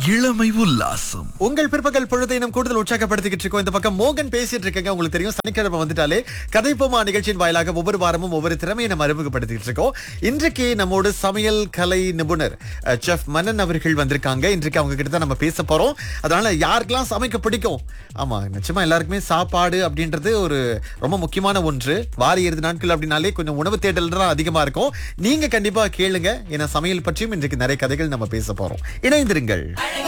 இளமை உல்லாசம் உங்கள் பிற்பகல் பொழுதை இன்னும் கூடுதல் உற்சாகப்படுத்திக்கிட்டு இருக்கோம் இந்த பக்கம் மோகன் பேசிட்டு இருக்கேங்க உங்களுக்கு தெரியும் சனிக்கிழமை வந்துட்டாலே கதைப்போமா நிகழ்ச்சியின் வாயிலாக ஒவ்வொரு வாரமும் ஒவ்வொரு திறமையை நம்ம அறிமுகப்படுத்திட்டு இருக்கோம் இன்றைக்கு நம்மோடு சமையல் கலை நிபுணர் அஹ், செஃப் மன்னன் அவர்கள் வந்திருக்காங்க இன்றைக்கு அவங்க கிட்ட தான் நம்ம பேச போறோம் அதனால யாருக்கெல்லாம் சமைக்க பிடிக்கும் ஆமா நிச்சயமா எல்லாருக்குமே சாப்பாடு அப்படின்றது ஒரு ரொம்ப முக்கியமான ஒன்று வார இறுதி நாட்கள் அப்படின்னாலே கொஞ்சம் உணவு தேடல் தான் அதிகமா இருக்கும் நீங்க கண்டிப்பா கேளுங்க ஏன்னா சமையல் பற்றியும் இன்றைக்கு நிறைய கதைகள் நம்ம பேச போறோம் இணைந்திருங்கள்